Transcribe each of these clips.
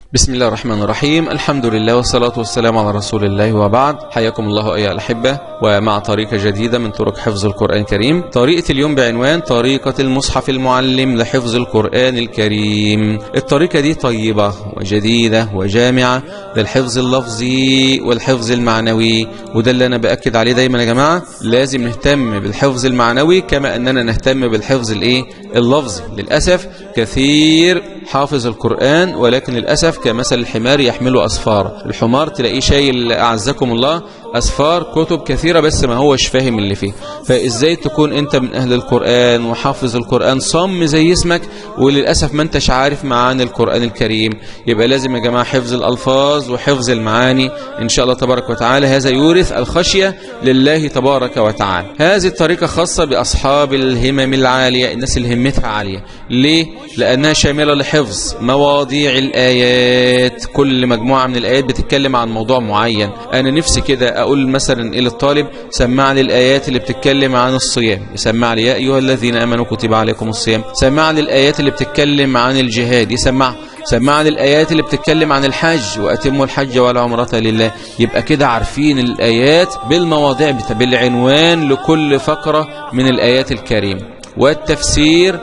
بسم الله الرحمن الرحيم الحمد لله والصلاة والسلام على رسول الله وبعد حياكم الله أيها الأحبة ومع طريقة جديدة من طرق حفظ القرآن الكريم طريقة اليوم بعنوان طريقة المصحف المعلم لحفظ القرآن الكريم الطريقة دي طيبة وجديدة وجامعة للحفظ اللفظي والحفظ المعنوي وده اللي أنا بأكد عليه دايما يا جماعة لازم نهتم بالحفظ المعنوي كما أننا نهتم بالحفظ الإيه اللفظي للأسف كثير حافظ القرآن ولكن للأسف كمثل الحمار يحمل أسفار الحمار تلاقيه شايل أعزكم الله أسفار كتب كثيرة بس ما هوش فاهم اللي فيه فإزاي تكون أنت من أهل القرآن وحافظ القرآن صم زي اسمك وللأسف ما أنتش عارف معاني القرآن الكريم يبقى لازم يا جماعة حفظ الألفاظ وحفظ المعاني إن شاء الله تبارك وتعالى هذا يورث الخشية لله تبارك وتعالى هذه الطريقة خاصة بأصحاب الهمم العالية الناس اللي همتها عالية ليه؟ لأنها شاملة لحفظ مواضيع الآيات كل مجموعة من الآيات بتتكلم عن موضوع معين أنا نفسي كده أقول مثلا إلى الطالب سمع لي الآيات اللي بتتكلم عن الصيام يسمع لي يا أيها الذين آمنوا كتب عليكم الصيام سمع لي الآيات اللي بتتكلم عن الجهاد يسمع سمع لي الآيات اللي بتتكلم عن الحج وأتموا الحج والعمرة لله يبقى كده عارفين الآيات بالمواضيع بالعنوان لكل فقرة من الآيات الكريمة والتفسير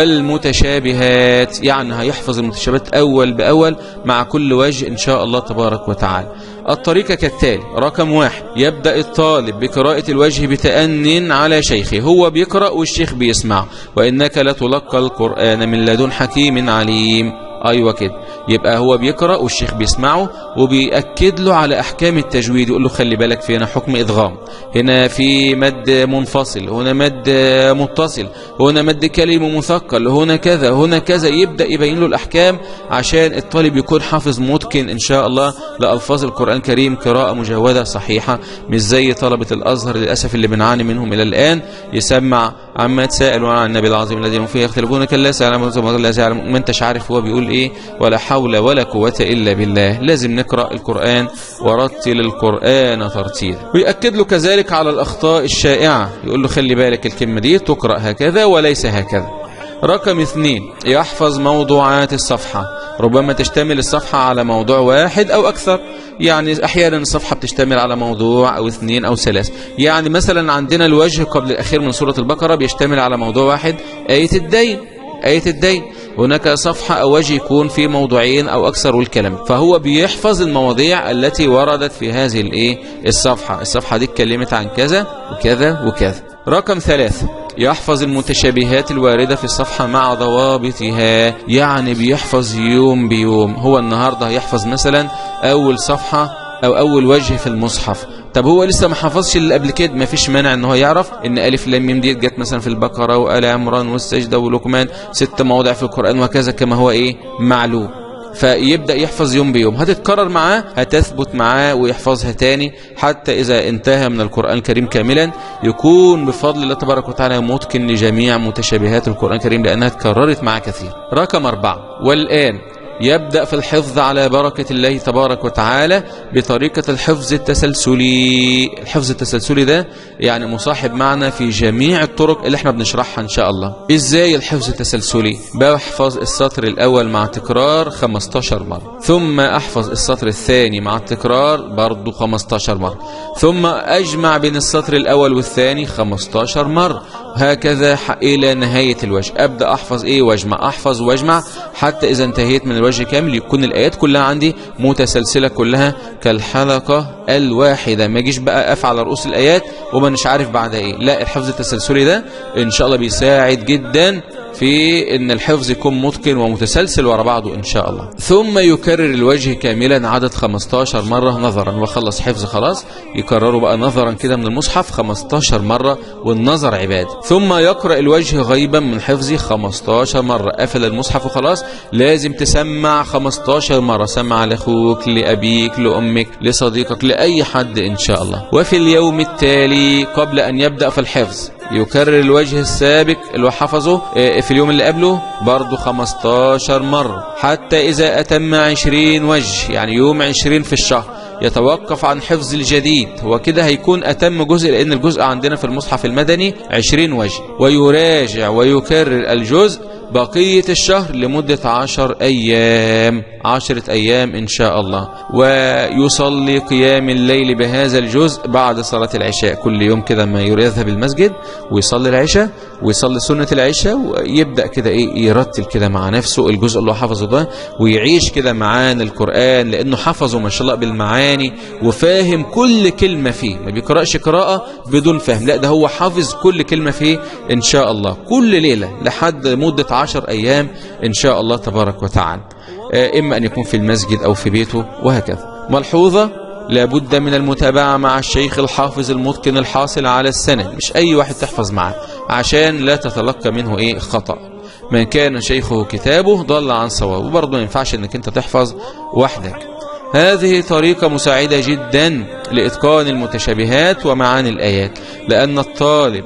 والمتشابهات يعني هيحفظ المتشابهات أول بأول مع كل وجه إن شاء الله تبارك وتعالى الطريقة كالتالي رقم واحد يبدأ الطالب بقراءة الوجه بتأن على شيخه هو بيقرأ والشيخ بيسمع وإنك لتلقى القرآن من لدن حكيم عليم ايوه كده يبقى هو بيقرا والشيخ بيسمعه وبيأكد له على احكام التجويد يقول له خلي بالك في هنا حكم ادغام هنا في مد منفصل هنا مد متصل هنا مد كلمه مثقل هنا كذا هنا كذا يبدا يبين له الاحكام عشان الطالب يكون حافظ متقن ان شاء الله لالفاظ القران الكريم قراءه مجوده صحيحه مش زي طلبه الازهر للاسف اللي بنعاني منهم الى الان يسمع عما تسائل عن النبي العظيم الذي هم فيه يختلفون كلا سيعلم لا سيعلم ما انتش عارف هو بيقول ايه ولا حول ولا قوة الا بالله لازم نقرأ القرآن ورتل القرآن ترتيلا ويأكد له كذلك على الاخطاء الشائعة يقول له خلي بالك الكلمة دي تقرأ هكذا وليس هكذا رقم اثنين يحفظ موضوعات الصفحة ربما تشتمل الصفحة على موضوع واحد أو أكثر يعني أحيانا الصفحة بتشتمل على موضوع أو اثنين أو ثلاث يعني مثلا عندنا الوجه قبل الأخير من سورة البقرة بيشتمل على موضوع واحد آية الدين آية الدين هناك صفحة أو وجه يكون في موضوعين أو أكثر والكلام فهو بيحفظ المواضيع التي وردت في هذه الإيه الصفحة الصفحة دي اتكلمت عن كذا وكذا وكذا رقم ثلاثة يحفظ المتشابهات الواردة في الصفحة مع ضوابطها يعني بيحفظ يوم بيوم هو النهاردة هيحفظ مثلا أول صفحة أو أول وجه في المصحف طب هو لسه ما حفظش اللي قبل كده ما فيش مانع ان هو يعرف ان الف لام ميم ديت جت مثلا في البقره وال عمران والسجده ولقمان ست مواضع في القران وكذا كما هو ايه معلوم فيبدأ يحفظ يوم بيوم هتتكرر معاه هتثبت معاه ويحفظها تاني حتى إذا انتهى من القرآن الكريم كاملا يكون بفضل الله تبارك وتعالى متقن لجميع متشابهات القرآن الكريم لأنها تكررت معاه كثير رقم أربعة والآن يبدأ في الحفظ على بركة الله تبارك وتعالى بطريقة الحفظ التسلسلي الحفظ التسلسلي ده يعني مصاحب معنا في جميع الطرق اللي احنا بنشرحها ان شاء الله ازاي الحفظ التسلسلي بحفظ السطر الاول مع تكرار 15 مرة ثم احفظ السطر الثاني مع التكرار برضو 15 مرة ثم اجمع بين السطر الاول والثاني 15 مرة هكذا الى نهاية الوجه ابدأ احفظ ايه واجمع احفظ واجمع حتى اذا انتهيت من الوجه كامل يكون الايات كلها عندي متسلسلة كلها كالحلقة الواحدة ما يجيش بقى اقف على رؤوس الايات وما مش عارف بعد ايه لا الحفظ التسلسلي ده ان شاء الله بيساعد جدا في ان الحفظ يكون متقن ومتسلسل ورا بعضه ان شاء الله ثم يكرر الوجه كاملا عدد 15 مرة نظرا وخلص حفظ خلاص يكرره بقى نظرا كده من المصحف 15 مرة والنظر عباد ثم يقرأ الوجه غيبا من حفظه 15 مرة قفل المصحف وخلاص لازم تسمع 15 مرة سمع لاخوك لأبيك لأمك لصديقك لأي حد إن شاء الله وفي اليوم التالي قبل أن يبدأ في الحفظ يكرر الوجه السابق اللي حفظه في اليوم اللي قبله برضه 15 مرة حتى إذا أتم 20 وجه يعني يوم 20 في الشهر يتوقف عن حفظ الجديد هو كده هيكون أتم جزء لأن الجزء عندنا في المصحف المدني 20 وجه ويراجع ويكرر الجزء بقية الشهر لمدة عشر أيام عشرة أيام إن شاء الله ويصلي قيام الليل بهذا الجزء بعد صلاة العشاء كل يوم كده ما يذهب المسجد ويصلي العشاء ويصلي سنة العشاء ويبدأ كده إيه يرتل كده مع نفسه الجزء اللي هو حفظه ده ويعيش كده معانا القرآن لأنه حفظه ما شاء الله بالمعاني وفاهم كل كلمة فيه ما بيقرأش قراءة بدون فهم لا ده هو حافظ كل كلمة فيه إن شاء الله كل ليلة لحد مدة عشر أيام إن شاء الله تبارك وتعالى إما أن يكون في المسجد أو في بيته وهكذا ملحوظة لابد من المتابعة مع الشيخ الحافظ المتقن الحاصل على السنة مش أي واحد تحفظ معه عشان لا تتلقى منه إيه خطأ من كان شيخه كتابه ضل عن صواب وبرضه ما ينفعش انك انت تحفظ وحدك هذه طريقة مساعدة جدا لإتقان المتشابهات ومعاني الآيات لأن الطالب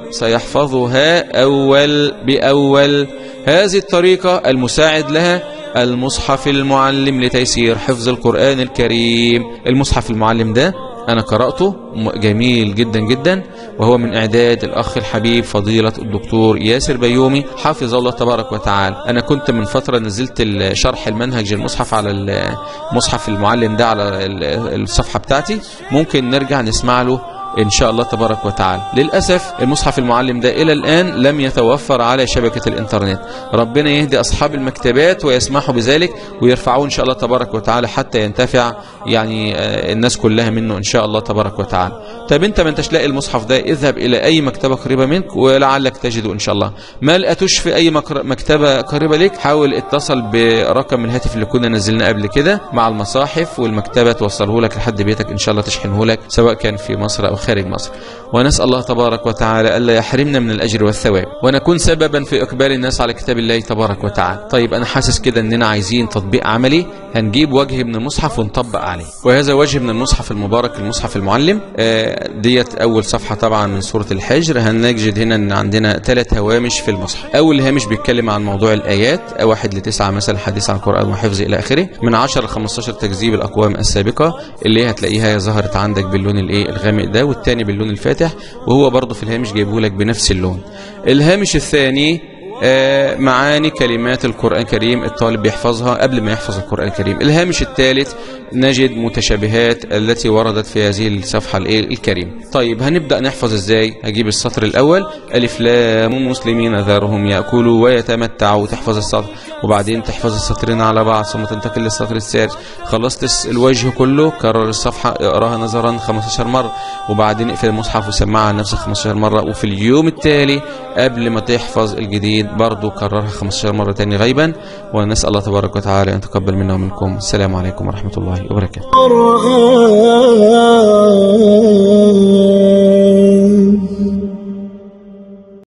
سيحفظها أول بأول هذه الطريقة المساعد لها المصحف المعلم لتيسير حفظ القرآن الكريم المصحف المعلم ده أنا قرأته جميل جدا جدا وهو من إعداد الأخ الحبيب فضيلة الدكتور ياسر بيومي حافظ الله تبارك وتعالى أنا كنت من فترة نزلت شرح المنهج المصحف على المصحف المعلم ده على الصفحة بتاعتي ممكن نرجع نسمع له إن شاء الله تبارك وتعالى للأسف المصحف المعلم ده إلى الآن لم يتوفر على شبكة الإنترنت ربنا يهدي أصحاب المكتبات ويسمحوا بذلك ويرفعوه إن شاء الله تبارك وتعالى حتى ينتفع يعني الناس كلها منه إن شاء الله تبارك وتعالى طب أنت ما انتش لاقي المصحف ده اذهب إلى أي مكتبة قريبة منك ولعلك تجده إن شاء الله ما لقيتوش في أي مكتبة قريبة لك حاول اتصل برقم الهاتف اللي كنا نزلناه قبل كده مع المصاحف والمكتبة توصله لك لحد بيتك إن شاء الله تشحنه لك سواء كان في مصر أو خارج مصر ونسأل الله تبارك وتعالى ألا يحرمنا من الأجر والثواب ونكون سببا في إقبال الناس على كتاب الله تبارك وتعالى طيب أنا حاسس كده أننا عايزين تطبيق عملي هنجيب وجه من المصحف ونطبق عليه وهذا وجه من المصحف المبارك المصحف المعلم آه ديت أول صفحة طبعا من سورة الحجر هنجد هنا أن عندنا ثلاث هوامش في المصحف أول هامش بيتكلم عن موضوع الآيات واحد لتسعة مثلا حديث عن القرآن وحفظ إلى آخره من 10 ل 15 تكذيب الأقوام السابقة اللي هتلاقيها ظهرت عندك باللون الإيه الغامق ده والتاني باللون الفاتح وهو برضه في الهامش جايبه لك بنفس اللون الهامش الثاني آه معاني كلمات القرآن الكريم الطالب بيحفظها قبل ما يحفظ القرآن الكريم الهامش الثالث نجد متشابهات التي وردت في هذه الصفحة الكريم طيب هنبدأ نحفظ ازاي هجيب السطر الأول ألف لام مسلمين ذرهم يأكلوا ويتمتعوا تحفظ السطر وبعدين تحفظ السطرين على بعض ثم تنتقل للسطر السادس خلصت الوجه كله كرر الصفحة اقراها نظرا 15 مرة وبعدين اقفل المصحف وسمعها لنفسك 15 مرة وفي اليوم التالي قبل ما تحفظ الجديد برضو كررها 15 مرة تاني غيبا ونسأل الله تبارك وتعالى أن تقبل منا ومنكم السلام عليكم ورحمة الله وبركاته